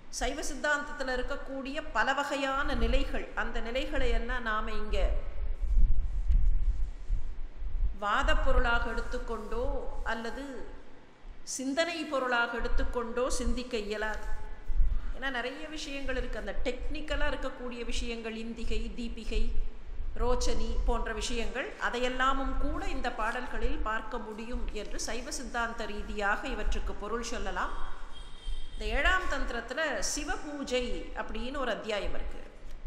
சைவ சித்தாந்தத்தில் இருக்கக்கூடிய பல வகையான நிலைகள் அந்த நிலைகளை எல்லாம் நாம் இங்கே வாத பொருளாக எடுத்துக்கொண்டோ அல்லது சிந்தனை பொருளாக எடுத்துக்கொண்டோ சிந்திக்க இயலாது ஏன்னா நிறைய விஷயங்கள் இருக்குது அந்த டெக்னிக்கலாக இருக்கக்கூடிய விஷயங்கள் இந்திகை தீபிகை ரோச்சனி போன்ற விஷயங்கள் அதையெல்லாமும் கூட இந்த பாடல்களில் பார்க்க முடியும் என்று சைவ சித்தாந்த ரீதியாக இவற்றுக்கு பொருள் சொல்லலாம் இந்த ஏழாம் தந்திரத்தில் சிவ பூஜை அப்படின்னு ஒரு அத்தியாயம் இருக்கு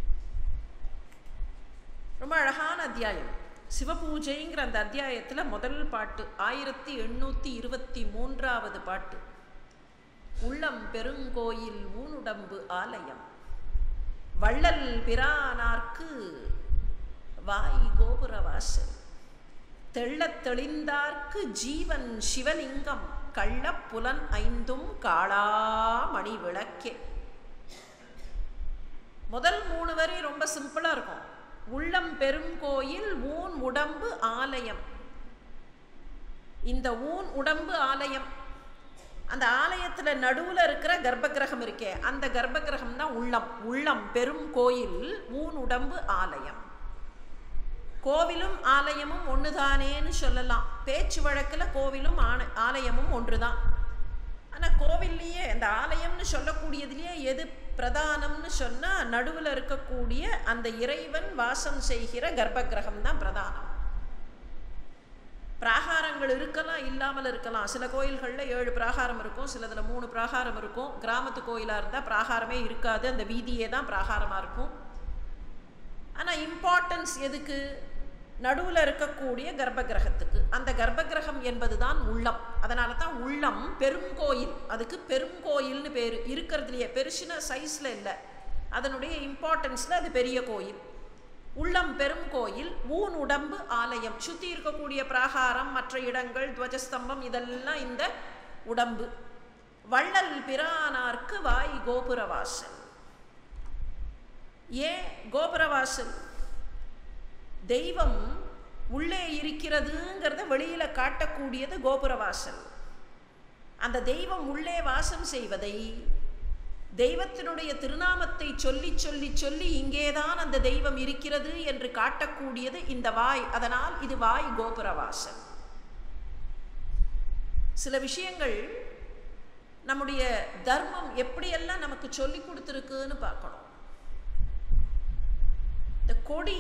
ரொம்ப அழகான அத்தியாயம் சிவபூஜைங்கிற அந்த அத்தியாயத்தில் முதல் பாட்டு ஆயிரத்தி எண்ணூற்றி இருபத்தி மூன்றாவது பாட்டு உள்ளம் பெருங்கோயில் ஊனுடம்பு ஆலயம் வள்ளல் பிரானார்க்கு வாய் கோபுரவாசல் தெள்ளத் தெளிந்தார்க்கு ஜீவன் சிவலிங்கம் கள்ளப் புலன் ஐந்தும் காளாமணி விளக்கே முதல் மூணு வரி ரொம்ப சிம்பிளாக இருக்கும் உள்ளம் பெருங்கோயில் ஊன் உடம்பு ஆலயம் இந்த ஊன் உடம்பு ஆலயம் அந்த ஆலயத்தில் நடுவில் இருக்கிற கர்ப்பகிரகம் இருக்கே அந்த கர்ப்பகிரகம் தான் உள்ளம் உள்ளம் பெரும் கோயில் ஊன் உடம்பு ஆலயம் கோவிலும் ஆலயமும் ஒன்றுதானேன்னு சொல்லலாம் பேச்சு வழக்கில் கோவிலும் ஆன ஆலயமும் ஒன்று தான் ஆனால் கோவில்லையே அந்த ஆலயம்னு சொல்லக்கூடியதுலேயே எது பிரதானம்னு சொன்னால் நடுவில் இருக்கக்கூடிய அந்த இறைவன் வாசம் செய்கிற கர்ப்பகிரகம் தான் பிரதானம் பிராகாரங்கள் இருக்கலாம் இல்லாமல் இருக்கலாம் சில கோயில்களில் ஏழு பிராகாரம் இருக்கும் சிலதில் மூணு பிராகாரம் இருக்கும் கிராமத்து கோயிலாக இருந்தால் பிராகாரமே இருக்காது அந்த வீதியே தான் பிராகாரமாக இருக்கும் ஆனால் இம்பார்ட்டன்ஸ் எதுக்கு நடுவில் இருக்கக்கூடிய கர்ப்பகிரகத்துக்கு அந்த கர்ப்பகிரகம் என்பது தான் உள்ளம் அதனால தான் உள்ளம் பெருங்கோயில் அதுக்கு பெருங்கோயில்னு பேர் இருக்கிறதுலையே பெருசின சைஸில் இல்லை அதனுடைய இம்பார்ட்டன்ஸில் அது பெரிய கோயில் உள்ளம் பெரும் கோயில் ஊன் உடம்பு ஆலயம் சுற்றி இருக்கக்கூடிய பிராகாரம் மற்ற இடங்கள் துவஜஸ்தம்பம் இதெல்லாம் இந்த உடம்பு வள்ளல் பிரானார்க்கு வாய் கோபுரவாசல் ஏன் கோபுரவாசல் தெய்வம் உள்ளே இருக்கிறதுங்கிறத வெளியில் காட்டக்கூடியது கோபுரவாசல் அந்த தெய்வம் உள்ளே வாசம் செய்வதை தெய்வத்தினுடைய திருநாமத்தை சொல்லி சொல்லி சொல்லி இங்கேதான் அந்த தெய்வம் இருக்கிறது என்று காட்டக்கூடியது இந்த வாய் அதனால் இது வாய் கோபுரவாசல் சில விஷயங்கள் நம்முடைய தர்மம் எப்படியெல்லாம் நமக்கு சொல்லி கொடுத்துருக்குன்னு பார்க்கணும் இந்த கொடி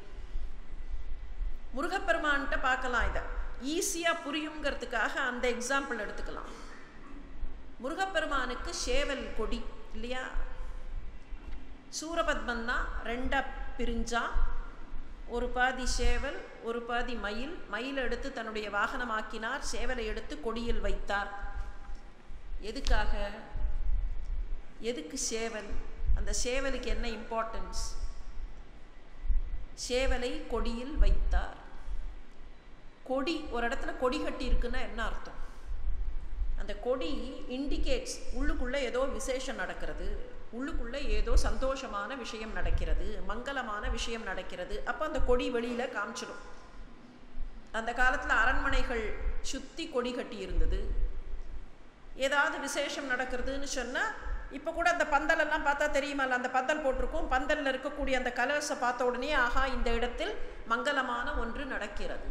முருகப்பெருமான்கிட்ட பார்க்கலாம் இதை ஈஸியாக புரியுங்கிறதுக்காக அந்த எக்ஸாம்பிள் எடுத்துக்கலாம் முருகப்பெருமானுக்கு சேவல் கொடி இல்லையா சூரபத்மன் தான் ரெண்டாக பிரிஞ்சா ஒரு பாதி சேவல் ஒரு பாதி மயில் மயில் எடுத்து தன்னுடைய வாகனமாக்கினார் சேவலை எடுத்து கொடியில் வைத்தார் எதுக்காக எதுக்கு சேவல் அந்த சேவலுக்கு என்ன இம்பார்ட்டன்ஸ் சேவலை கொடியில் வைத்தார் கொடி ஒரு இடத்துல கொடி கட்டி இருக்குன்னா என்ன அர்த்தம் அந்த கொடி இண்டிகேட்ஸ் உள்ளுக்குள்ளே ஏதோ விசேஷம் நடக்கிறது உள்ளுக்குள்ளே ஏதோ சந்தோஷமான விஷயம் நடக்கிறது மங்களமான விஷயம் நடக்கிறது அப்போ அந்த கொடி வெளியில் காமிச்சிடும் அந்த காலத்தில் அரண்மனைகள் சுற்றி கொடி கட்டி இருந்தது ஏதாவது விசேஷம் நடக்கிறதுன்னு சொன்னால் இப்போ கூட அந்த பந்தலெல்லாம் பார்த்தா தெரியுமல்ல அந்த பந்தல் போட்டிருக்கும் பந்தலில் இருக்கக்கூடிய அந்த கலர்ஸை பார்த்த உடனே ஆஹா இந்த இடத்தில் மங்களமான ஒன்று நடக்கிறது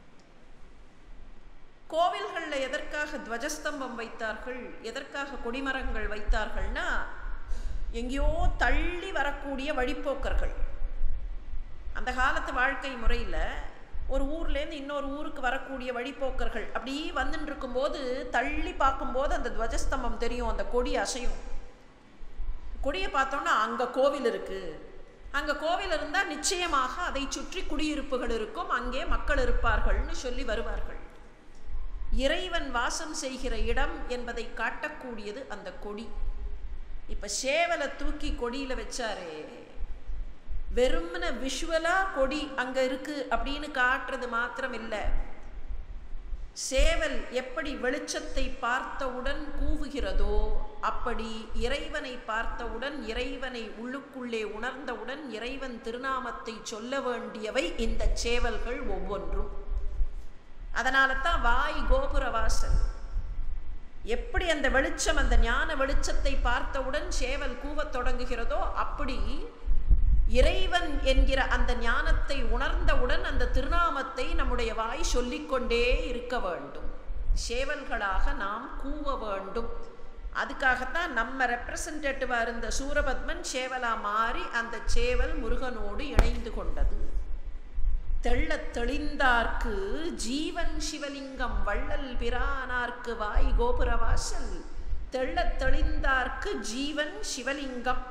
கோவில்களில் எதற்காக துவஜஸ்தம்பம் வைத்தார்கள் எதற்காக கொடிமரங்கள் வைத்தார்கள்னா எங்கேயோ தள்ளி வரக்கூடிய வழிப்போக்கர்கள் அந்த காலத்து வாழ்க்கை முறையில் ஒரு ஊர்லேருந்து இன்னொரு ஊருக்கு வரக்கூடிய வழிப்போக்கர்கள் அப்படி வந்துட்டு இருக்கும்போது தள்ளி பார்க்கும்போது அந்த துவஜஸ்தம்பம் தெரியும் அந்த கொடி அசையும் கொடியை பார்த்தோன்னா அங்கே கோவில் இருக்குது அங்கே கோவில் இருந்தால் நிச்சயமாக அதை சுற்றி குடியிருப்புகள் இருக்கும் அங்கே மக்கள் இருப்பார்கள்னு சொல்லி வருவார்கள் இறைவன் வாசம் செய்கிற இடம் என்பதை காட்டக்கூடியது அந்த கொடி இப்போ சேவலை தூக்கி கொடியில் வச்சாரே வெறுமன விஷுவலாக கொடி அங்கே இருக்கு அப்படின்னு காட்டுறது மாத்திரம் இல்லை சேவல் எப்படி வெளிச்சத்தை பார்த்தவுடன் கூவுகிறதோ அப்படி இறைவனை பார்த்தவுடன் இறைவனை உள்ளுக்குள்ளே உணர்ந்தவுடன் இறைவன் திருநாமத்தை சொல்ல வேண்டியவை இந்த சேவல்கள் ஒவ்வொன்றும் அதனால தான் வாய் கோபுர வாசல் எப்படி அந்த வெளிச்சம் அந்த ஞான வெளிச்சத்தை பார்த்தவுடன் சேவல் கூவத் தொடங்குகிறதோ அப்படி இறைவன் என்கிற அந்த ஞானத்தை உணர்ந்தவுடன் அந்த திருநாமத்தை நம்முடைய வாய் சொல்லிக்கொண்டே இருக்க வேண்டும் சேவல்களாக நாம் கூவ வேண்டும் அதுக்காகத்தான் நம்ம ரெப்ரசன்டேட்டிவாக இருந்த சூரபத்மன் சேவலா மாறி அந்த சேவல் முருகனோடு இணைந்து கொண்டது தெள்ளத் தெளிந்தார்க்கு ஜீவன் சிவலிங்கம் வள்ளல் பிரானார்க்கு வாய் கோபுரவாசல் தெள்ளத் தெளிந்தார்க்கு ஜீவன் சிவலிங்கம்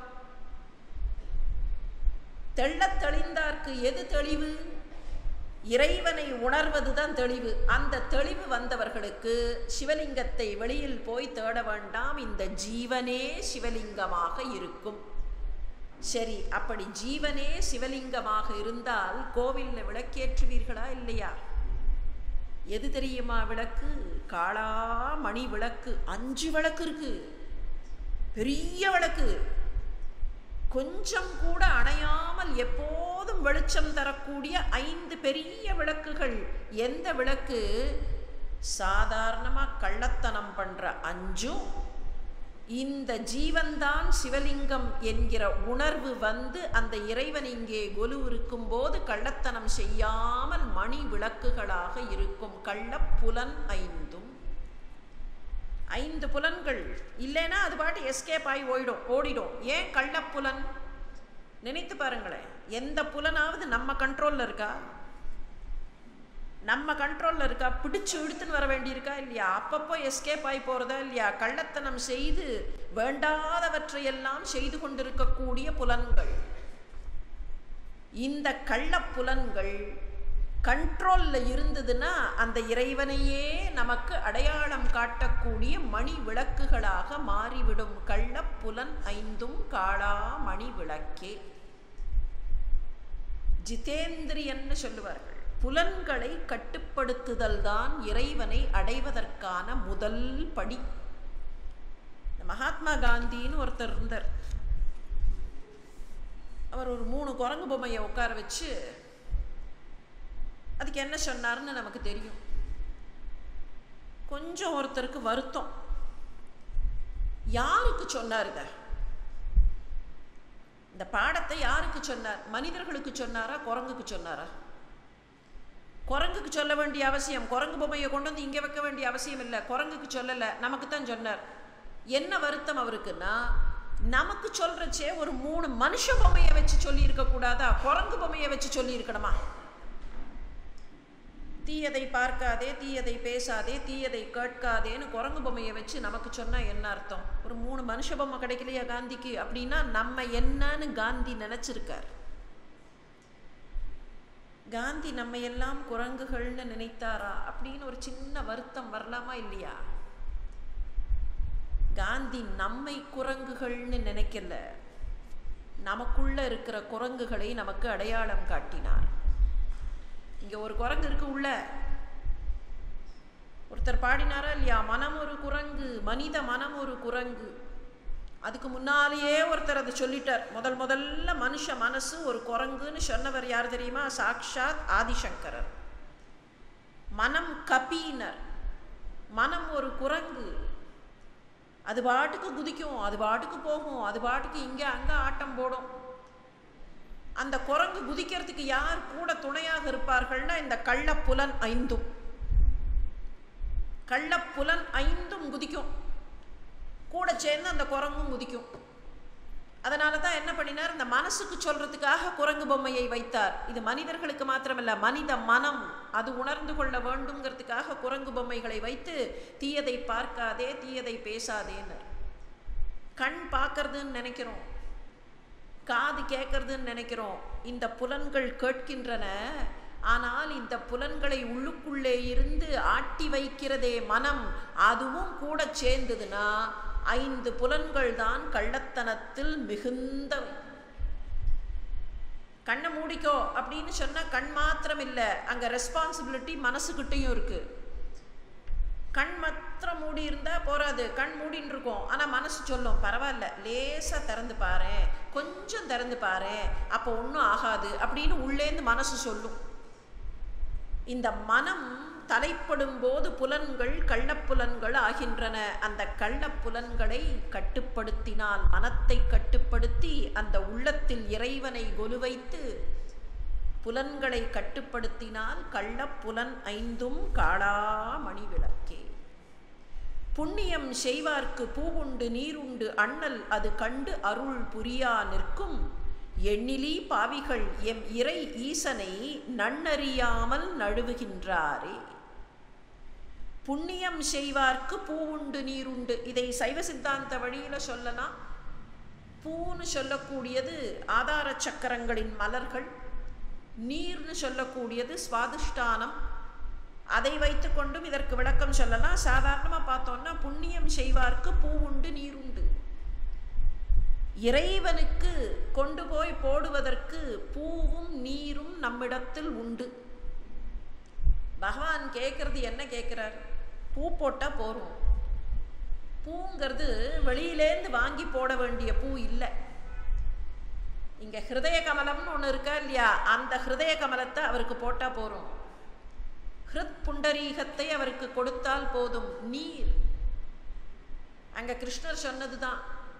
தெள்ளத் தெளிந்தார்க்கு எது தெளிவு இறைவனை உணர்வதுதான் தெளிவு அந்த தெளிவு வந்தவர்களுக்கு சிவலிங்கத்தை வெளியில் போய் தேட வேண்டாம் இந்த ஜீவனே சிவலிங்கமாக இருக்கும் சரி அப்படி ஜீவனே சிவலிங்கமாக இருந்தால் கோவிலில் விளக்கேற்றுவீர்களா இல்லையா எது தெரியுமா விளக்கு காளா மணி விளக்கு அஞ்சு விளக்கு இருக்கு பெரிய விளக்கு கொஞ்சம் கூட அணையாமல் எப்போதும் வெளிச்சம் தரக்கூடிய ஐந்து பெரிய விளக்குகள் எந்த விளக்கு சாதாரணமாக கள்ளத்தனம் பண்ற அஞ்சும் இந்த ஜீவன்தான் சிவலிங்கம் என்கிற உணர்வு வந்து அந்த இறைவன் இங்கே கொலு இருக்கும்போது கள்ளத்தனம் செய்யாமல் மணி விளக்குகளாக இருக்கும் கள்ளப்புலன் ஐந்தும் ஐந்து புலன்கள் இல்லைன்னா அது பாட்டு எஸ்கேப் ஆகி ஓடிடும் ஓடிடும் ஏன் கள்ளப்புலன் நினைத்து பாருங்களேன் எந்த புலனாவது நம்ம கண்ட்ரோலில் இருக்கா நம்ம கண்ட்ரோலில் இருக்கா பிடிச்சு இழுத்துன்னு வர வேண்டியிருக்கா இல்லையா அப்பப்போ எஸ்கேப் ஆகி போகிறதா இல்லையா கள்ளத்தனம் செய்து வேண்டாதவற்றையெல்லாம் செய்து கொண்டிருக்கக்கூடிய புலன்கள் இந்த கள்ளப்புலன்கள் கண்ட்ரோலில் இருந்ததுன்னா அந்த இறைவனையே நமக்கு அடையாளம் காட்டக்கூடிய மணி விளக்குகளாக மாறிவிடும் கள்ளப்புலன் ஐந்தும் காளா மணி விளக்கே ஜிதேந்திரியன்னு சொல்லுவார்கள் புலன்களை கட்டுப்படுத்துதல் தான் இறைவனை அடைவதற்கான முதல் படி மகாத்மா காந்தின்னு ஒருத்தர் இருந்தார் அவர் ஒரு மூணு குரங்கு பொம்மையை உட்கார வச்சு அதுக்கு என்ன சொன்னார்னு நமக்கு தெரியும் கொஞ்சம் ஒருத்தருக்கு வருத்தம் யாருக்கு சொன்னார் இத இந்த பாடத்தை யாருக்கு சொன்னார் மனிதர்களுக்கு சொன்னாரா குரங்குக்கு சொன்னாரா குரங்குக்கு சொல்ல வேண்டிய அவசியம் குரங்கு பொம்மையை கொண்டு வந்து இங்கே வைக்க வேண்டிய அவசியம் இல்லை குரங்குக்கு சொல்லலை நமக்கு தான் சொன்னார் என்ன வருத்தம் அவருக்குன்னா நமக்கு சொல்றச்சே ஒரு மூணு மனுஷ பொம்மையை வச்சு சொல்லி இருக்க கூடாதா குரங்கு பொம்மையை வச்சு சொல்லி இருக்கணுமா தீயதை பார்க்காதே தீயதை பேசாதே தீயதை கேட்காதேன்னு குரங்கு பொம்மையை வச்சு நமக்கு சொன்னால் என்ன அர்த்தம் ஒரு மூணு மனுஷ பொம்மை கிடைக்கலையா காந்திக்கு அப்படின்னா நம்ம என்னன்னு காந்தி நினச்சிருக்கார் காந்தி நம்ம எல்லாம் குரங்குகள்னு நினைத்தாரா அப்படின்னு ஒரு சின்ன வருத்தம் வரலாமா இல்லையா காந்தி நம்மை குரங்குகள்னு நினைக்கல நமக்குள்ள இருக்கிற குரங்குகளை நமக்கு அடையாளம் காட்டினார் இங்க ஒரு குரங்கு இருக்கு உள்ள ஒருத்தர் பாடினாரா இல்லையா மனம் ஒரு குரங்கு மனித மனம் ஒரு குரங்கு அதுக்கு முன்னாலேயே ஒருத்தர் அதை சொல்லிட்டார் முதல் முதல்ல மனுஷ மனசு ஒரு குரங்குன்னு சொன்னவர் யார் தெரியுமா சாக்ஷாத் ஆதிசங்கரர் மனம் கபீனர் மனம் ஒரு குரங்கு அது பாட்டுக்கு குதிக்கும் அது பாட்டுக்கு போகும் அது பாட்டுக்கு இங்கே அங்கே ஆட்டம் போடும் அந்த குரங்கு குதிக்கிறதுக்கு யார் கூட துணையாக இருப்பார்கள்னா இந்த கள்ளப்புலன் ஐந்தும் கள்ளப்புலன் ஐந்தும் குதிக்கும் கூட சேர்ந்து அந்த குரங்கும் குதிக்கும் அதனால தான் என்ன பண்ணினார் இந்த மனசுக்கு சொல்றதுக்காக குரங்கு பொம்மையை வைத்தார் இது மனிதர்களுக்கு மாத்திரமல்ல மனித மனம் அது உணர்ந்து கொள்ள வேண்டுங்கிறதுக்காக குரங்கு பொம்மைகளை வைத்து தீயதை பார்க்காதே தீயதை பேசாதேன்னு கண் பார்க்கறதுன்னு நினைக்கிறோம் காது கேட்கறதுன்னு நினைக்கிறோம் இந்த புலன்கள் கேட்கின்றன ஆனால் இந்த புலன்களை உள்ளுக்குள்ளே இருந்து ஆட்டி வைக்கிறதே மனம் அதுவும் கூட சேர்ந்ததுன்னா ஐந்து புலன்கள் தான் கள்ளத்தனத்தில் மிகுந்த கண்ணை மூடிக்கோ அப்படின்னு சொன்னா கண் மாத்திரம் இல்லை அங்க ரெஸ்பான்சிபிலிட்டி மனசுக்கிட்டையும் இருக்கு கண் மாத்திரம் மூடி இருந்தா போறாது கண் மூடின்னு இருக்கும் ஆனா மனசு சொல்லும் பரவாயில்ல லேசா திறந்து பாரு கொஞ்சம் திறந்து பாரு அப்போ ஒன்றும் ஆகாது அப்படின்னு உள்ளேந்து மனசு சொல்லும் இந்த மனம் தலைப்படும் போது புலன்கள் கள்ளப்புலன்கள் ஆகின்றன அந்த கள்ளப்புலன்களை கட்டுப்படுத்தினால் மனத்தை கட்டுப்படுத்தி அந்த உள்ளத்தில் இறைவனை கொலுவைத்து புலன்களை கட்டுப்படுத்தினால் கள்ளப்புலன் ஐந்தும் காளாமணி விளக்கே புண்ணியம் செய்வார்க்கு பூவுண்டு நீருண்டு அண்ணல் அது கண்டு அருள் புரியா நிற்கும் எண்ணிலி பாவிகள் எம் இறை ஈசனை நன்னறியாமல் நழுவுகின்றாரே புண்ணியம் செய்வார்க்கு பூவுண்டு நீருண்டு இதை சைவ சித்தாந்த வழியில சொல்லலாம் பூன்னு சொல்லக்கூடியது ஆதார சக்கரங்களின் மலர்கள் நீர்னு சொல்லக்கூடியது சுவாதிஷ்டானம் அதை வைத்துக்கொண்டும் இதற்கு விளக்கம் சொல்லலாம் சாதாரணமாக பார்த்தோம்னா புண்ணியம் செய்வார்க்கு பூ உண்டு நீர் உண்டு இறைவனுக்கு கொண்டு போய் போடுவதற்கு பூவும் நீரும் நம்மிடத்தில் உண்டு பகவான் கேட்கறது என்ன கேட்குறார் பூ போட்டால் போகிறோம் பூங்கிறது வெளியிலேருந்து வாங்கி போட வேண்டிய பூ இல்லை இங்கே ஹிருதய கமலம்னு ஒன்று இருக்கா இல்லையா அந்த ஹிருதய கமலத்தை அவருக்கு போட்டால் போகிறோம் ஹிருத் புண்டரீகத்தை அவருக்கு கொடுத்தால் போதும் நீர் அங்க கிருஷ்ணர் சொன்னதுதான்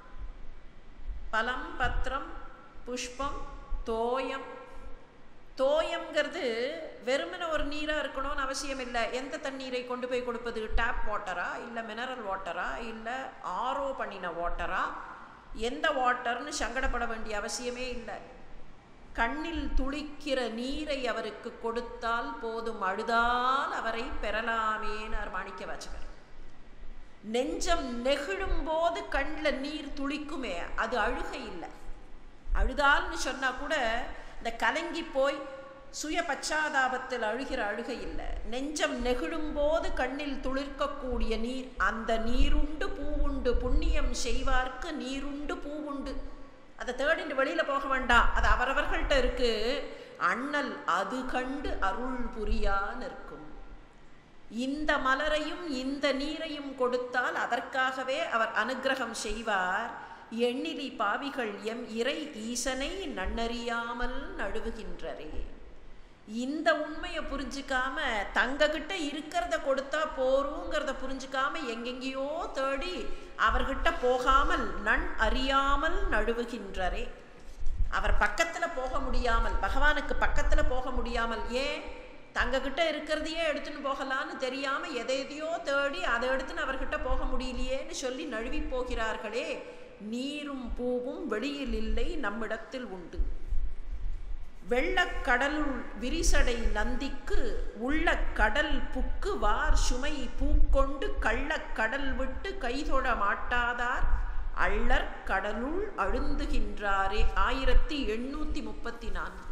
பலம் பத்திரம் புஷ்பம் தோயம் தோயம்ங்கிறது வெறுமன ஒரு நீராக இருக்கணும்னு அவசியம் இல்லை எந்த தண்ணீரை கொண்டு போய் கொடுப்பது டேப் வாட்டரா இல்லை மினரல் வாட்டரா இல்லை ஆரோ பண்ணின வாட்டரா எந்த வாட்டர்னு சங்கடப்பட வேண்டிய அவசியமே இல்லை கண்ணில் துளிக்கிற நீரை அவருக்கு கொடுத்தால் போதும் அழுதால் அவரை பெறலாமேன்னு மாணிக்க வாச்சகர் நெஞ்சம் நெகிழும் போது கண்ணில் நீர் துளிக்குமே அது அழுகை இல்லை அழுதால்னு சொன்னா கூட இந்த கலங்கி போய் சுய பச்சாதாபத்தில் அழுகிற அழுகை இல்லை நெஞ்சம் நெகிழும் போது கண்ணில் துளிர்க்கக்கூடிய நீர் அந்த நீருண்டு பூவுண்டு புண்ணியம் செய்வார்க்கு நீருண்டு பூவுண்டு அதை தேடிட்டு வெளியில போக வேண்டாம் அது அவரவர்கள்ட்ட இருக்கு அண்ணல் அது கண்டு அருள் புரியா நிற்கும் இந்த மலரையும் இந்த நீரையும் கொடுத்தால் அதற்காகவே அவர் அனுகிரகம் செய்வார் எண்ணிலி பாவிகள் எம் இறை ஈசனை நன்னறியாமல் நழுவுகின்றரே இந்த உண்மையை புரிஞ்சுக்காம தங்ககிட்ட இருக்கிறத கொடுத்தா போருங்கிறத புரிஞ்சுக்காம எங்கெங்கேயோ தேடி அவர்கிட்ட போகாமல் நன் அறியாமல் நழுவுகின்றரே அவர் பக்கத்துல போக முடியாமல் பகவானுக்கு பக்கத்துல போக முடியாமல் ஏன் தங்ககிட்ட இருக்கிறதையே எடுத்துன்னு போகலான்னு தெரியாம எதை எதையோ தேடி அதை எடுத்துன்னு அவர்கிட்ட போக முடியலையேன்னு சொல்லி நழுவி போகிறார்களே நீரும் பூவும் வெளியில் இல்லை நம்மிடத்தில் உண்டு வெள்ளக்கடலுள் விரிசடை நந்திக்கு உள்ள கடல் புக்கு வார் சுமை பூக்கொண்டு கள்ளக்கடல் விட்டு கைதொட மாட்டாதார் அள்ளற் கடலுள் அழுந்துகின்றாரே ஆயிரத்தி எண்ணூத்தி முப்பத்தி நான்கு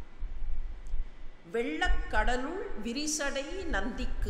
வெள்ளக்கடலுள் விரிசடை நந்திக்கு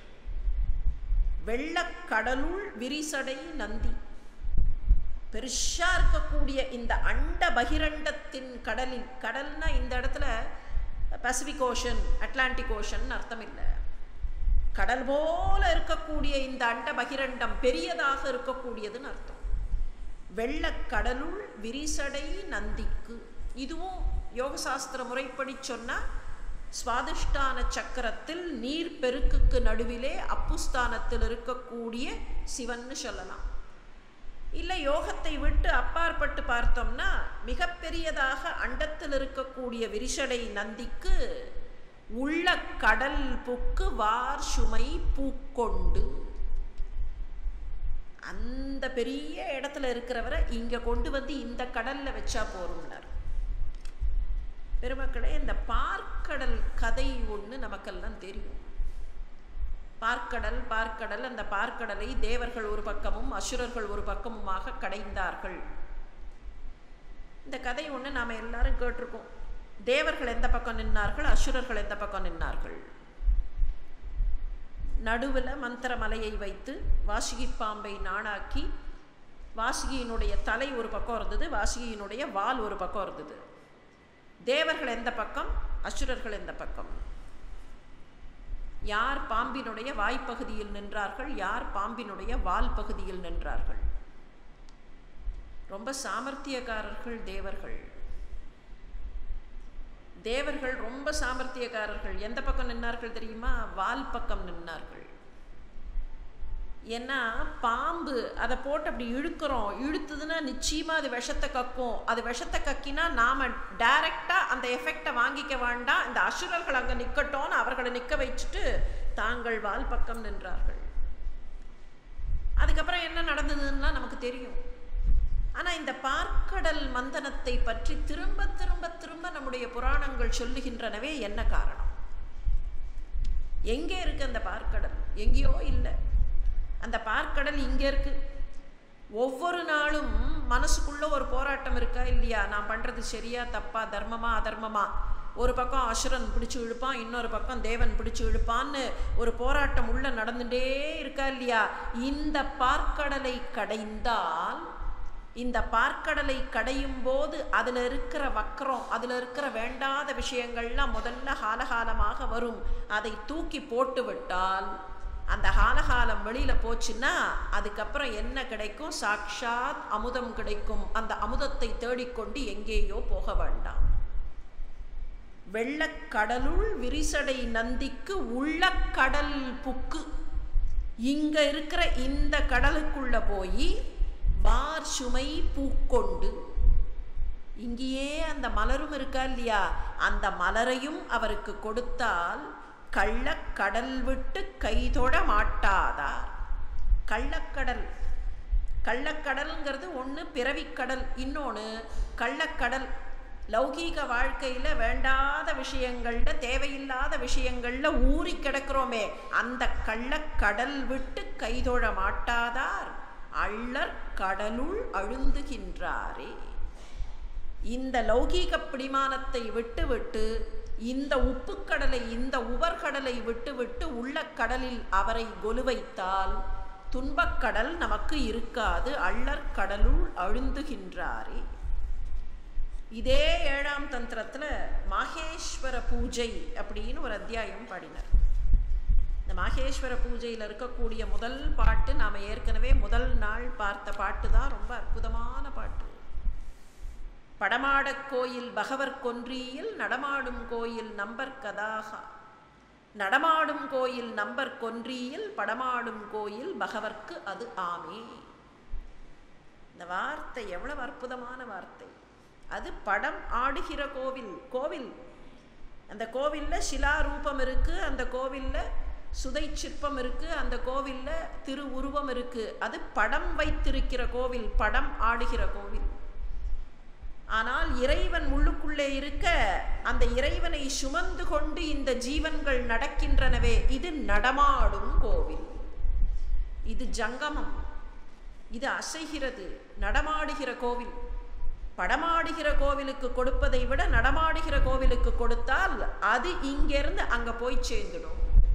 வெள்ளக்கடலுள் விரிசடை நந்தி பெருசா இருக்கக்கூடிய இந்த அண்ட பகிரண்டத்தின் கடலில் கடல்னா இந்த இடத்துல பசிபிக் ஓஷன் அட்லாண்டிக் ஓஷன் அர்த்தம் இல்லை கடல் போல இருக்கக்கூடிய இந்த அண்ட பகிரண்டம் பெரியதாக இருக்கக்கூடியதுன்னு அர்த்தம் வெள்ளக்கடலுள் விரிசடை நந்திக்கு இதுவும் யோகசாஸ்திர முறைப்படி சொன்னா சுவாதிஷ்டான சக்கரத்தில் நீர் பெருக்குக்கு நடுவிலே அப்புஸ்தானத்தில் இருக்கக்கூடிய சிவன்னு சொல்லலாம் இல்லை யோகத்தை விட்டு அப்பாற்பட்டு பார்த்தோம்னா மிகப்பெரியதாக அண்டத்தில் இருக்கக்கூடிய விரிசடை நந்திக்கு உள்ள கடல் புக்கு வார் சுமை பூக்கொண்டு அந்த பெரிய இடத்துல இருக்கிறவரை இங்க கொண்டு வந்து இந்த கடல்ல வச்சா போறோம்னார் பெருமக்களே இந்த பார்க்கடல் கதை ஒன்று நமக்கெல்லாம் தெரியும் பார்க்கடல் பார்க்கடல் அந்த பார்க்கடலை தேவர்கள் ஒரு பக்கமும் அசுரர்கள் ஒரு பக்கமுமாக கடைந்தார்கள் இந்த கதை ஒன்று நாம் எல்லாரும் கேட்டிருக்கோம் தேவர்கள் எந்த பக்கம் நின்னார்கள் அசுரர்கள் எந்த பக்கம் நின்னார்கள் நடுவில் மந்திரமலையை வைத்து வாசுகி பாம்பை நாணாக்கி வாசுகியினுடைய தலை ஒரு பக்கம் இருந்தது வாசுகியினுடைய வால் ஒரு பக்கம் இருந்தது தேவர்கள் எந்த பக்கம் அசுரர்கள் எந்த பக்கம் யார் பாம்பினுடைய வாய்ப்பகுதியில் நின்றார்கள் யார் பாம்பினுடைய வால் பகுதியில் நின்றார்கள் ரொம்ப சாமர்த்தியக்காரர்கள் தேவர்கள் தேவர்கள் ரொம்ப சாமர்த்தியக்காரர்கள் எந்த பக்கம் நின்னார்கள் தெரியுமா வால் பக்கம் நின்னார்கள் ஏன்னா பாம்பு அதை போட்டு அப்படி இழுக்கிறோம் இழுத்துதுன்னா நிச்சயமாக அது விஷத்தை கக்கும் அது விஷத்தை கக்கினா நாம் டைரெக்டாக அந்த எஃபெக்டை வாங்கிக்க வேண்டாம் இந்த அசுரர்கள் அங்கே நிற்கட்டும்னு அவர்களை நிற்க வச்சுட்டு தாங்கள் வால் பக்கம் நின்றார்கள் அதுக்கப்புறம் என்ன நடந்ததுன்னா நமக்கு தெரியும் ஆனால் இந்த பார்க்கடல் மந்தனத்தை பற்றி திரும்ப திரும்ப திரும்ப நம்முடைய புராணங்கள் சொல்லுகின்றனவே என்ன காரணம் எங்கே இருக்கு அந்த பார்க்கடல் எங்கேயோ இல்லை அந்த பார்க்கடல் இங்கே இருக்கு ஒவ்வொரு நாளும் மனசுக்குள்ள ஒரு போராட்டம் இருக்கா இல்லையா நான் பண்ணுறது சரியா தப்பா தர்மமா அதர்மமா ஒரு பக்கம் அசுரன் பிடிச்சு இழுப்பான் இன்னொரு பக்கம் தேவன் பிடிச்சு இழுப்பான்னு ஒரு போராட்டம் உள்ள நடந்துட்டே இருக்கா இல்லையா இந்த பார்க்கடலை கடைந்தால் இந்த பார்க்கடலை கடையும் போது அதில் இருக்கிற வக்கரம் அதில் இருக்கிற வேண்டாத விஷயங்கள்லாம் முதல்ல காலகாலமாக வரும் அதை தூக்கி போட்டு விட்டால் அந்த காலகாலம் வெளியில் போச்சுன்னா அதுக்கப்புறம் என்ன கிடைக்கும் சாக்ஷாத் அமுதம் கிடைக்கும் அந்த அமுதத்தை தேடிக்கொண்டு எங்கேயோ போக வேண்டாம் வெள்ளக்கடலுள் விரிசடை நந்திக்கு உள்ள கடல் புக்கு இங்க இருக்கிற இந்த கடலுக்குள்ள போய் வார் சுமை பூக்கொண்டு இங்கேயே அந்த மலரும் இருக்கா இல்லையா அந்த மலரையும் அவருக்கு கொடுத்தால் கள்ளக்கடல் விட்டு கைதொட மாட்டாதார் கள்ளக்கடல் கள்ளக்கடல்ங்கிறது ஒன்று பிறவிக்கடல் இன்னொன்று கள்ளக்கடல் லௌகீக வாழ்க்கையில் வேண்டாத விஷயங்கள்ல தேவையில்லாத விஷயங்கள்ல ஊறி கிடக்கிறோமே அந்த கள்ளக்கடல் விட்டு கைதொழ மாட்டாதார் அள்ளற் கடலுள் அழுந்துகின்றாரே இந்த லௌகீக பிடிமானத்தை விட்டுவிட்டு இந்த உப்புக்கடலை இந்த உவர்கடலை விட்டுவிட்டு உள்ள கடலில் அவரை கொலுவைத்தால் துன்பக்கடல் நமக்கு இருக்காது அள்ளற் கடலுள் அழுந்துகின்றாரே இதே ஏழாம் தந்திரத்தில் மாகேஸ்வர பூஜை அப்படின்னு ஒரு அத்தியாயம் பாடினார் இந்த மாகேஸ்வர பூஜையில் இருக்கக்கூடிய முதல் பாட்டு நாம் ஏற்கனவே முதல் நாள் பார்த்த பாட்டு தான் ரொம்ப அற்புதமான பாட்டு படமாடக் கோயில் பகவர் கொன்றியில் நடமாடும் கோயில் நம்பர் கதாகா நடமாடும் கோயில் நம்பர் கொன்றியில் படமாடும் கோயில் பகவர்க்கு அது ஆமே இந்த வார்த்தை எவ்வளவு அற்புதமான வார்த்தை அது படம் ஆடுகிற கோவில் கோவில் அந்த கோவிலில் சிலாரூபம் இருக்கு அந்த கோவிலில் சுதை சிற்பம் இருக்கு அந்த கோவிலில் திருவுருவம் இருக்கு அது படம் வைத்திருக்கிற கோவில் படம் ஆடுகிற கோவில் ஆனால் இறைவன் உள்ளுக்குள்ளே இருக்க அந்த இறைவனை சுமந்து கொண்டு இந்த ஜீவன்கள் நடக்கின்றனவே இது நடமாடும் கோவில் இது ஜங்கமம் இது அசைகிறது நடமாடுகிற கோவில் படமாடுகிற கோவிலுக்கு கொடுப்பதை விட நடமாடுகிற கோவிலுக்கு கொடுத்தால் அது இங்கேருந்து அங்கே போய் சேர்ந்துடும்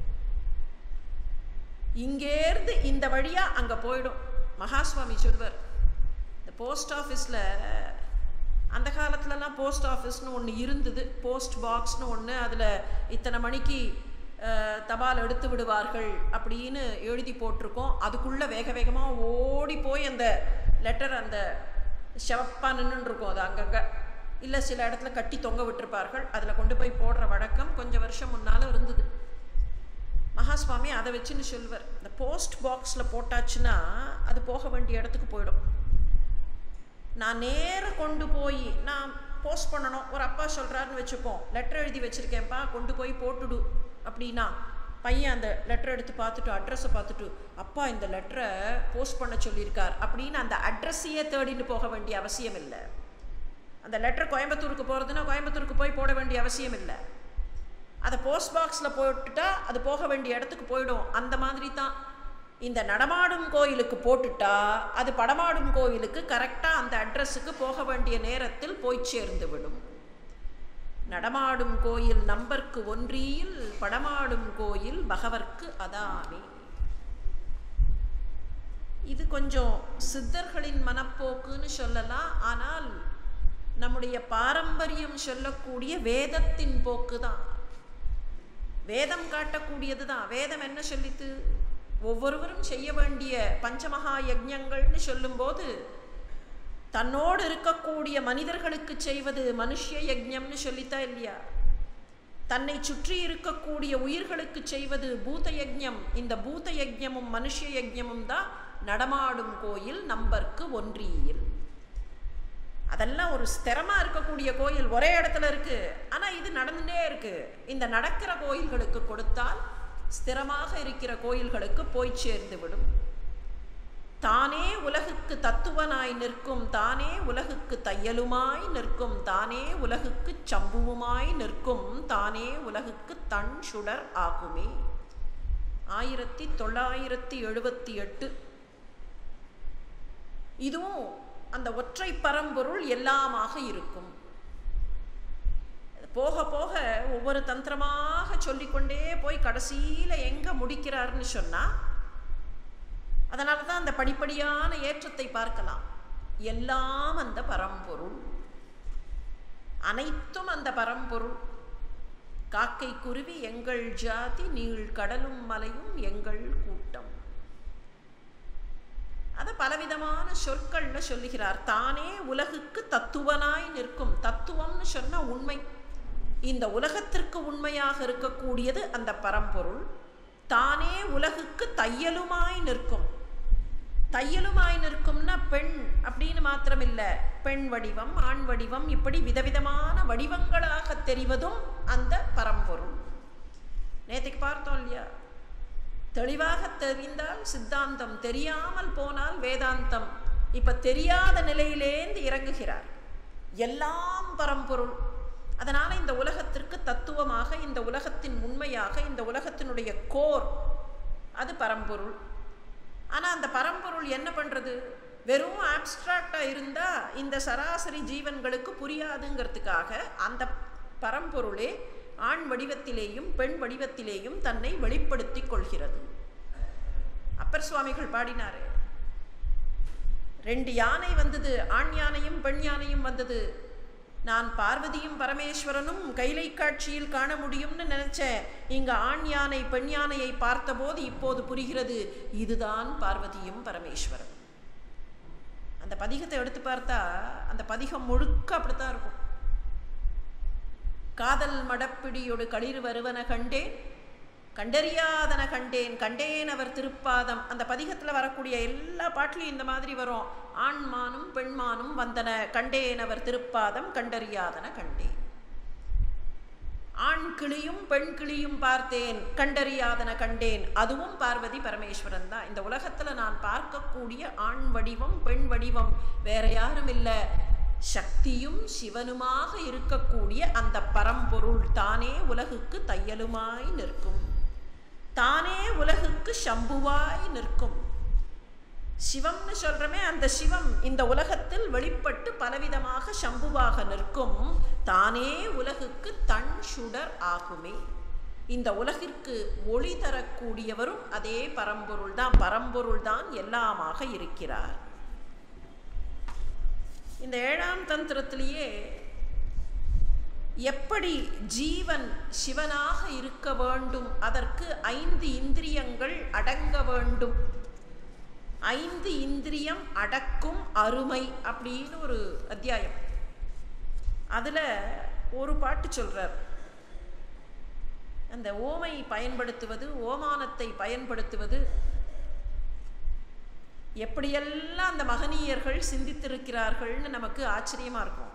இங்கேருந்து இந்த வழியாக அங்கே போயிடும் மகாஸ்வாமி சொல்வர் இந்த போஸ்ட் ஆஃபீஸில் அந்த காலத்துலலாம் போஸ்ட் ஆஃபீஸ்னு ஒன்று இருந்தது போஸ்ட் பாக்ஸ்னு ஒன்று அதில் இத்தனை மணிக்கு தபால் எடுத்து விடுவார்கள் அப்படின்னு எழுதி போட்டிருக்கோம் அதுக்குள்ளே வேக வேகமாக ஓடி போய் அந்த லெட்டர் அந்த செவப்பாக நின்றுருக்கும் அது அங்கங்கே இல்லை சில இடத்துல கட்டி தொங்க விட்டுருப்பார்கள் அதில் கொண்டு போய் போடுற வழக்கம் கொஞ்சம் வருஷம் முன்னால் இருந்தது மகாஸ்வாமி அதை வச்சுன்னு சொல்வர் இந்த போஸ்ட் பாக்ஸில் போட்டாச்சுன்னா அது போக வேண்டிய இடத்துக்கு போயிடும் நான் நேராக கொண்டு போய் நான் போஸ்ட் பண்ணணும் ஒரு அப்பா சொல்கிறாருன்னு வச்சுப்போம் லெட்டர் எழுதி வச்சுருக்கேன்ப்பா கொண்டு போய் போட்டுடு அப்படின்னா பையன் அந்த லெட்டர் எடுத்து பார்த்துட்டு அட்ரஸை பார்த்துட்டு அப்பா இந்த லெட்டரை போஸ்ட் பண்ண சொல்லியிருக்கார் அப்படின்னு அந்த அட்ரஸையே தேடிட்டு போக வேண்டிய அவசியம் இல்லை அந்த லெட்டர் கோயம்புத்தூருக்கு போகிறதுனா கோயம்புத்தூருக்கு போய் போட வேண்டிய அவசியம் இல்லை அதை போஸ்ட் பாக்ஸில் போட்டுட்டா அது போக வேண்டிய இடத்துக்கு போயிடும் அந்த மாதிரி தான் இந்த நடமாடும் கோயிலுக்கு போட்டுட்டா அது படமாடும் கோயிலுக்கு கரெக்டாக அந்த அட்ரஸுக்கு போக வேண்டிய நேரத்தில் போய் சேர்ந்து விடும் நடமாடும் கோயில் நம்பர்க்கு ஒன்றியில் படமாடும் கோயில் பகவர்க்கு அதானே இது கொஞ்சம் சித்தர்களின் மனப்போக்குன்னு சொல்லலாம் ஆனால் நம்முடைய பாரம்பரியம் சொல்லக்கூடிய வேதத்தின் போக்கு தான் வேதம் காட்டக்கூடியது தான் வேதம் என்ன சொல்லித்து ஒவ்வொருவரும் செய்ய வேண்டிய பஞ்சமகா யஜ்ஞங்கள்னு சொல்லும்போது தன்னோடு இருக்கக்கூடிய மனிதர்களுக்கு செய்வது மனுஷ யஜ்ஞம்னு சொல்லித்தா இல்லையா தன்னை சுற்றி இருக்கக்கூடிய உயிர்களுக்கு செய்வது பூத யஜ்ஞம் இந்த பூத யஜ்ஞமும் மனுஷ யஜ்ஞமும் தான் நடமாடும் கோயில் நம்பருக்கு ஒன்றியில் அதெல்லாம் ஒரு ஸ்திரமா இருக்கக்கூடிய கோயில் ஒரே இடத்துல இருக்கு ஆனா இது நடந்துட்டே இருக்கு இந்த நடக்கிற கோயில்களுக்கு கொடுத்தால் ஸ்திரமாக இருக்கிற கோயில்களுக்கு போய் சேர்ந்து விடும் தானே உலகுக்கு தத்துவனாய் நிற்கும் தானே உலகுக்கு தையலுமாய் நிற்கும் தானே உலகுக்கு சம்புவுமாய் நிற்கும் தானே உலகுக்கு தன் சுடர் ஆகுமே ஆயிரத்தி தொள்ளாயிரத்தி எழுபத்தி எட்டு இதுவும் அந்த ஒற்றை பரம்பொருள் எல்லாமாக இருக்கும் போக போக ஒவ்வொரு தந்திரமாக சொல்லிக்கொண்டே போய் கடைசியில் எங்கே முடிக்கிறாருன்னு சொன்னால் அதனால தான் அந்த படிப்படியான ஏற்றத்தை பார்க்கலாம் எல்லாம் அந்த பரம்பொருள் அனைத்தும் அந்த பரம்பொருள் காக்கை குருவி எங்கள் ஜாதி நீள் கடலும் மலையும் எங்கள் கூட்டம் அதை பலவிதமான சொற்கள்ல சொல்லுகிறார் தானே உலகுக்கு தத்துவனாய் நிற்கும் தத்துவம்னு சொன்ன உண்மை இந்த உலகத்திற்கு உண்மையாக இருக்கக்கூடியது அந்த பரம்பொருள் தானே உலகுக்கு தையலுமாய் நிற்கும் தையலுமாய் நிற்கும்னா பெண் அப்படின்னு மாத்திரமில்ல பெண் வடிவம் ஆண் வடிவம் இப்படி விதவிதமான வடிவங்களாக தெரிவதும் அந்த பரம்பொருள் நேற்றுக்கு பார்த்தோம் இல்லையா தெளிவாக தெரிந்தால் சித்தாந்தம் தெரியாமல் போனால் வேதாந்தம் இப்ப தெரியாத நிலையிலேந்து இறங்குகிறார் எல்லாம் பரம்பொருள் அதனால இந்த உலகத்திற்கு தத்துவமாக இந்த உலகத்தின் உண்மையாக இந்த உலகத்தினுடைய கோர் அது பரம்பொருள் ஆனால் அந்த பரம்பொருள் என்ன பண்ணுறது வெறும் ஆப்ஸ்ட்ராக்டாக இருந்தால் இந்த சராசரி ஜீவன்களுக்கு புரியாதுங்கிறதுக்காக அந்த பரம்பொருளே ஆண் வடிவத்திலேயும் பெண் வடிவத்திலேயும் தன்னை வெளிப்படுத்தி கொள்கிறது அப்பர் சுவாமிகள் பாடினாரு ரெண்டு யானை வந்தது ஆண் யானையும் பெண் யானையும் வந்தது நான் பார்வதியும் பரமேஸ்வரனும் கைலை காட்சியில் காண முடியும்னு நினைச்சேன் இங்க ஆண் யானை பெண் யானையை பார்த்தபோது இப்போது புரிகிறது இதுதான் பார்வதியும் பரமேஸ்வரன் அந்த பதிகத்தை எடுத்து பார்த்தா அந்த பதிகம் முழுக்க அப்படித்தான் இருக்கும் காதல் மடப்பிடியோடு களிர் வருவன கண்டேன் கண்டறியாதன கண்டேன் கண்டேன் அவர் திருப்பாதம் அந்த பதிகத்தில் வரக்கூடிய எல்லா பாட்டிலையும் இந்த மாதிரி வரும் ஆண்மானும் பெண்மானும் வந்தன கண்டேன் அவர் திருப்பாதம் கண்டறியாதன கண்டேன் ஆண் கிளியும் பெண் கிளியும் பார்த்தேன் கண்டறியாதன கண்டேன் அதுவும் பார்வதி பரமேஸ்வரன் தான் இந்த உலகத்தில் நான் பார்க்கக்கூடிய ஆண் வடிவம் பெண் வடிவம் வேற யாரும் இல்லை சக்தியும் சிவனுமாக இருக்கக்கூடிய அந்த பரம்பொருள் தானே உலகுக்கு தையலுமாய் நிற்கும் தானே உலகுக்கு சம்புவாய் நிற்கும் சிவம்னு சொல்றமே அந்த சிவம் இந்த உலகத்தில் வெளிப்பட்டு பலவிதமாக சம்புவாக நிற்கும் தானே உலகுக்கு தன் சுடர் ஆகுமே இந்த உலகிற்கு ஒளி தரக்கூடியவரும் அதே பரம்பொருள் தான் பரம்பொருள் தான் எல்லாமாக இருக்கிறார் இந்த ஏழாம் தந்திரத்திலேயே எப்படி ஜீவன் சிவனாக இருக்க வேண்டும் அதற்கு ஐந்து இந்திரியங்கள் அடங்க வேண்டும் ஐந்து இந்திரியம் அடக்கும் அருமை அப்படின்னு ஒரு அத்தியாயம் அதில் ஒரு பாட்டு சொல்றார் அந்த ஓமை பயன்படுத்துவது ஓமானத்தை பயன்படுத்துவது எப்படியெல்லாம் அந்த மகனீயர்கள் சிந்தித்திருக்கிறார்கள்னு நமக்கு ஆச்சரியமா இருக்கும்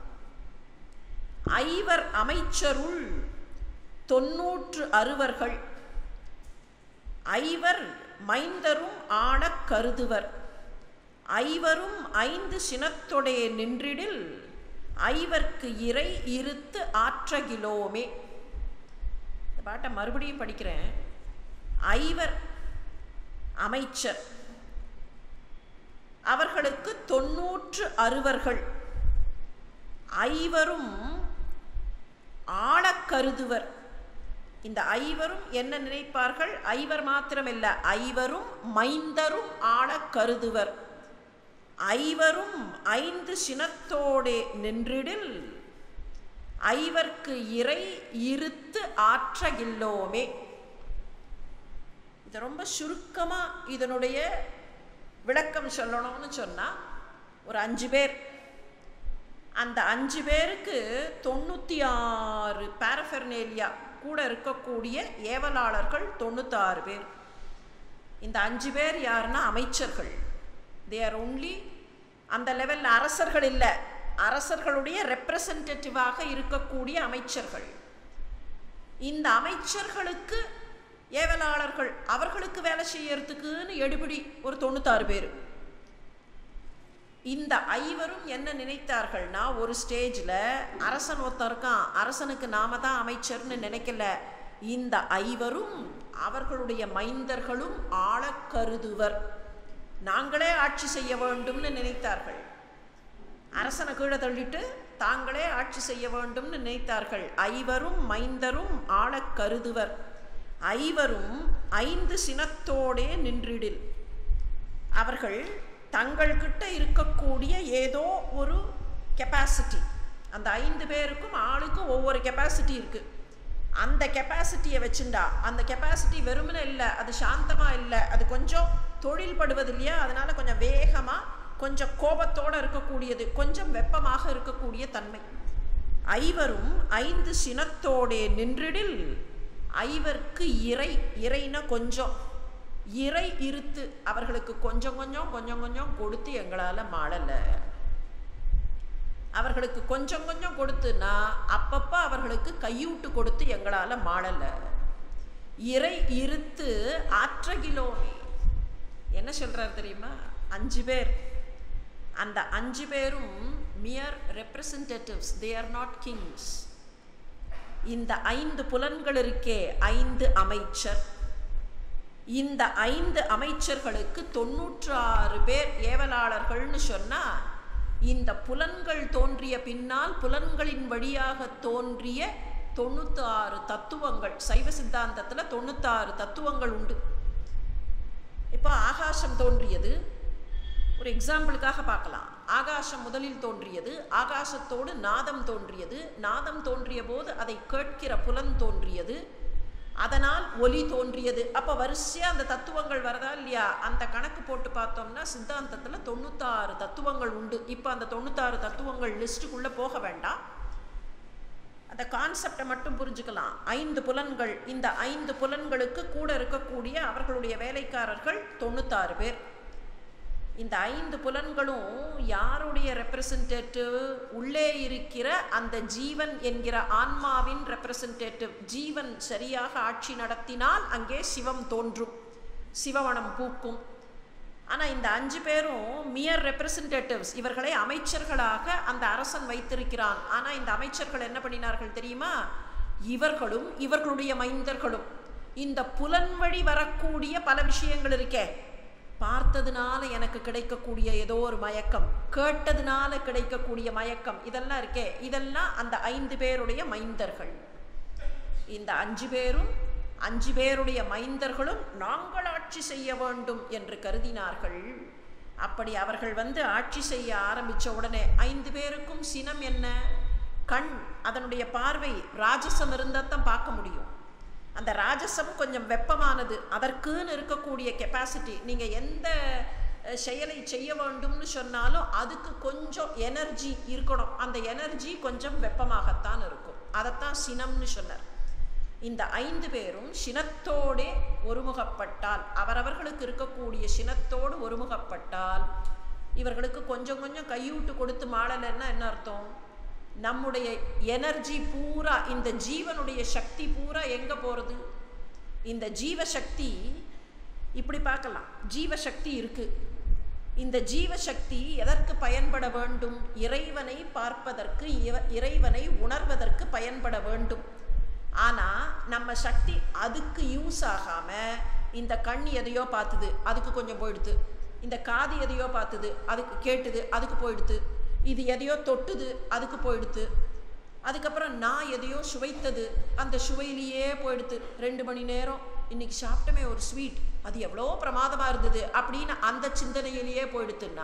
ஐவர் அமைச்சருள் தொன்னூற்று அறுவர்கள் ஐவர் மைந்தரும் ஆடக் கருதுவர் ஐவரும் ஐந்து சினத்தொடே நின்றிடில் ஐவர்க்கு இறை இருத்து ஆற்றகிலோமே இந்த பாட்டை மறுபடியும் படிக்கிறேன் ஐவர் அமைச்சர் அவர்களுக்கு தொன்னூற்று அறுவர்கள் ஐவரும் ஆளக் கருதுவர் இந்த ஐவரும் என்ன நினைப்பார்கள் ஐவர் மாத்திரமில்ல ஐவரும் மைந்தரும் ஆளக் கருதுவர் ஐவரும் ஐந்து சினத்தோடே நின்றிடில் ஐவர்க்கு இறை இருத்து ஆற்றகில்லோமே இது ரொம்ப சுருக்கமா இதனுடைய விளக்கம் சொல்லணும்னு சொன்னா ஒரு அஞ்சு பேர் அந்த அஞ்சு பேருக்கு தொண்ணூற்றி ஆறு பேரஃபெர்னேலியா கூட இருக்கக்கூடிய ஏவலாளர்கள் தொண்ணூத்தாறு பேர் இந்த அஞ்சு பேர் யாருன்னா அமைச்சர்கள் தே ஆர் ஒன்லி அந்த லெவலில் அரசர்கள் இல்லை அரசர்களுடைய ரெப்ரசன்டேட்டிவாக இருக்கக்கூடிய அமைச்சர்கள் இந்த அமைச்சர்களுக்கு ஏவலாளர்கள் அவர்களுக்கு வேலை செய்யறதுக்குன்னு எடுபிடி ஒரு தொண்ணூத்தாறு பேர் இந்த ஐவரும் என்ன நினைத்தார்கள்னா ஒரு ஸ்டேஜில் அரசன் ஒருத்தன் இருக்கான் அரசனுக்கு நாம தான் அமைச்சர்னு நினைக்கல இந்த ஐவரும் அவர்களுடைய மைந்தர்களும் ஆள கருதுவர் நாங்களே ஆட்சி செய்ய வேண்டும்னு நினைத்தார்கள் அரசனை கீழே தள்ளிட்டு தாங்களே ஆட்சி செய்ய வேண்டும்னு நினைத்தார்கள் ஐவரும் மைந்தரும் ஆள கருதுவர் ஐவரும் ஐந்து சினத்தோடே நின்றிடில் அவர்கள் தங்கள்கிட்ட இருக்கக்கூடிய ஏதோ ஒரு கெப்பாசிட்டி அந்த ஐந்து பேருக்கும் ஆளுக்கும் ஒவ்வொரு கெப்பாசிட்டி இருக்குது அந்த கெப்பாசிட்டியை வச்சுண்டா அந்த கெப்பாசிட்டி வெறுமனே இல்லை அது சாந்தமாக இல்லை அது கொஞ்சம் தொழில் படுவது இல்லையா அதனால் கொஞ்சம் வேகமாக கொஞ்சம் கோபத்தோடு இருக்கக்கூடியது கொஞ்சம் வெப்பமாக இருக்கக்கூடிய தன்மை ஐவரும் ஐந்து சினத்தோடே நின்றிடில் ஐவர்க்கு இறை இறைனா கொஞ்சம் இறை இருத்து அவர்களுக்கு கொஞ்சம் கொஞ்சம் கொஞ்சம் கொஞ்சம் கொடுத்து எங்களால் மாளலை அவர்களுக்கு கொஞ்சம் கொஞ்சம் கொடுத்துனா அப்பப்போ அவர்களுக்கு கையூட்டு கொடுத்து எங்களால் மாளலை இறை இருத்து ஆற்றகிலோமே என்ன சொல்கிறார் தெரியுமா அஞ்சு பேர் அந்த அஞ்சு பேரும் mere representatives they are not kings இந்த ஐந்து புலன்கள் இருக்கே ஐந்து அமைச்சர் இந்த ஐந்து அமைச்சர்களுக்கு தொண்ணூற்று ஆறு பேர் ஏவலாளர்கள்னு சொன்னா இந்த புலன்கள் தோன்றிய பின்னால் புலன்களின் வழியாக தோன்றிய தொண்ணூற்றி ஆறு தத்துவங்கள் சைவ சித்தாந்தத்தில் தொண்ணூத்தாறு தத்துவங்கள் உண்டு இப்போ ஆகாசம் தோன்றியது ஒரு எக்ஸாம்பிளுக்காக பார்க்கலாம் ஆகாசம் முதலில் தோன்றியது ஆகாசத்தோடு நாதம் தோன்றியது நாதம் தோன்றிய போது அதை கேட்கிற புலன் தோன்றியது அதனால் ஒலி தோன்றியது அப்போ வரிசையாக அந்த தத்துவங்கள் வரதா இல்லையா அந்த கணக்கு போட்டு பார்த்தோம்னா சித்தாந்தத்தில் தொண்ணூத்தாறு தத்துவங்கள் உண்டு இப்போ அந்த தொண்ணூத்தாறு தத்துவங்கள் லிஸ்ட்டுக்குள்ளே போக வேண்டாம் அந்த கான்செப்டை மட்டும் புரிஞ்சுக்கலாம் ஐந்து புலன்கள் இந்த ஐந்து புலன்களுக்கு கூட இருக்கக்கூடிய அவர்களுடைய வேலைக்காரர்கள் தொண்ணூத்தாறு பேர் இந்த ஐந்து புலன்களும் யாருடைய ரெப்ரசன்டேட்டிவ் உள்ளே இருக்கிற அந்த ஜீவன் என்கிற ஆன்மாவின் ரெப்ரசன்டேட்டிவ் ஜீவன் சரியாக ஆட்சி நடத்தினால் அங்கே சிவம் தோன்றும் சிவவனம் பூக்கும் ஆனால் இந்த அஞ்சு பேரும் மியர் ரெப்ரசன்டேட்டிவ்ஸ் இவர்களை அமைச்சர்களாக அந்த அரசன் வைத்திருக்கிறான் ஆனால் இந்த அமைச்சர்கள் என்ன பண்ணினார்கள் தெரியுமா இவர்களும் இவர்களுடைய மைந்தர்களும் இந்த புலன் வழி வரக்கூடிய பல விஷயங்கள் இருக்கே பார்த்ததுனால எனக்கு கிடைக்கக்கூடிய ஏதோ ஒரு மயக்கம் கேட்டதுனால கிடைக்கக்கூடிய மயக்கம் இதெல்லாம் இருக்கே இதெல்லாம் அந்த ஐந்து பேருடைய மைந்தர்கள் இந்த அஞ்சு பேரும் அஞ்சு பேருடைய மைந்தர்களும் நாங்கள் ஆட்சி செய்ய வேண்டும் என்று கருதினார்கள் அப்படி அவர்கள் வந்து ஆட்சி செய்ய ஆரம்பித்த உடனே ஐந்து பேருக்கும் சினம் என்ன கண் அதனுடைய பார்வை ராஜசம் இருந்தால் தான் பார்க்க முடியும் அந்த ராஜசம் கொஞ்சம் வெப்பமானது அதற்குன்னு இருக்கக்கூடிய கெப்பாசிட்டி நீங்கள் எந்த செயலை செய்ய வேண்டும்னு சொன்னாலும் அதுக்கு கொஞ்சம் எனர்ஜி இருக்கணும் அந்த எனர்ஜி கொஞ்சம் வெப்பமாகத்தான் இருக்கும் அதைத்தான் சினம்னு சொன்னார் இந்த ஐந்து பேரும் சினத்தோடே ஒருமுகப்பட்டால் அவரவர்களுக்கு இருக்கக்கூடிய சினத்தோடு ஒருமுகப்பட்டால் இவர்களுக்கு கொஞ்சம் கொஞ்சம் கையூட்டு கொடுத்து மாளலைன்னா என்ன அர்த்தம் நம்முடைய எனர்ஜி பூரா இந்த ஜீவனுடைய சக்தி பூரா எங்கே போகிறது இந்த ஜீவசக்தி இப்படி பார்க்கலாம் ஜீவசக்தி இருக்கு இந்த ஜீவசக்தி எதற்கு பயன்பட வேண்டும் இறைவனை பார்ப்பதற்கு இறைவனை உணர்வதற்கு பயன்பட வேண்டும் ஆனால் நம்ம சக்தி அதுக்கு யூஸ் ஆகாமல் இந்த கண் எதையோ பார்த்துது அதுக்கு கொஞ்சம் போயிடுது இந்த காது எதையோ பார்த்துது அதுக்கு கேட்டுது அதுக்கு போயிடுது இது எதையோ தொட்டுது அதுக்கு போயிடுது அதுக்கப்புறம் நான் எதையோ சுவைத்தது அந்த சுவையிலேயே போயிடுது ரெண்டு மணி நேரம் இன்னைக்கு சாப்பிட்டமே ஒரு ஸ்வீட் அது எவ்வளோ பிரமாதமாக இருந்தது அப்படின்னு அந்த சிந்தனையிலேயே போயிடுதுன்னா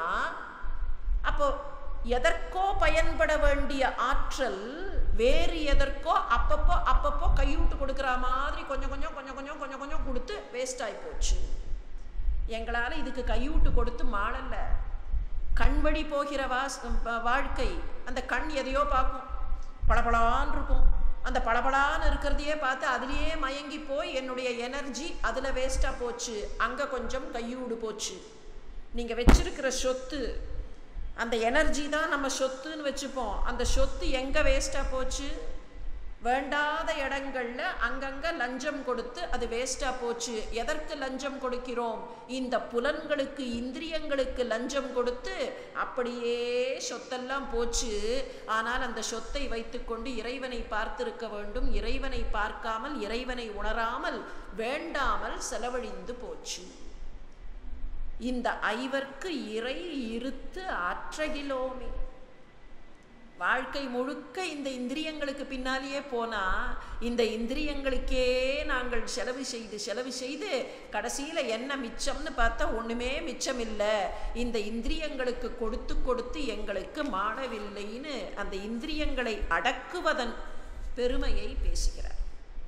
அப்போ எதற்கோ பயன்பட வேண்டிய ஆற்றல் வேறு எதற்கோ அப்பப்போ அப்பப்போ கையூட்டு கொடுக்குற மாதிரி கொஞ்சம் கொஞ்சம் கொஞ்சம் கொஞ்சம் கொஞ்சம் கொஞ்சம் கொடுத்து வேஸ்ட் ஆகி போச்சு எங்களால் இதுக்கு கையூட்டு கொடுத்து மாளலை கண்வழி போகிற வாஸ் வாழ்க்கை அந்த கண் எதையோ பார்க்கும் பளபளான் இருக்கும் அந்த பளபளான்னு இருக்கிறதையே பார்த்து அதுலேயே மயங்கி போய் என்னுடைய எனர்ஜி அதில் வேஸ்ட்டாக போச்சு அங்கே கொஞ்சம் கையூடு போச்சு நீங்கள் வச்சிருக்கிற சொத்து அந்த எனர்ஜி தான் நம்ம சொத்துன்னு வச்சுப்போம் அந்த சொத்து எங்கே வேஸ்ட்டாக போச்சு வேண்டாத இடங்கள்ல அங்கங்க லஞ்சம் கொடுத்து அது வேஸ்டா போச்சு எதற்கு லஞ்சம் கொடுக்கிறோம் இந்த புலன்களுக்கு இந்திரியங்களுக்கு லஞ்சம் கொடுத்து அப்படியே சொத்தெல்லாம் போச்சு ஆனால் அந்த சொத்தை வைத்துக்கொண்டு இறைவனை பார்த்திருக்க வேண்டும் இறைவனை பார்க்காமல் இறைவனை உணராமல் வேண்டாமல் செலவழிந்து போச்சு இந்த ஐவர்க்கு இறை இருத்து ஆற்றகிலோமே வாழ்க்கை முழுக்க இந்த இந்திரியங்களுக்கு பின்னாலேயே போனா இந்த இந்திரியங்களுக்கே நாங்கள் செலவு செய்து செலவு செய்து கடைசியில் என்ன மிச்சம்னு பார்த்தா ஒன்றுமே மிச்சம் இல்லை இந்த இந்திரியங்களுக்கு கொடுத்து கொடுத்து எங்களுக்கு மாடவில்லைன்னு அந்த இந்திரியங்களை அடக்குவதன் பெருமையை பேசுகிறார்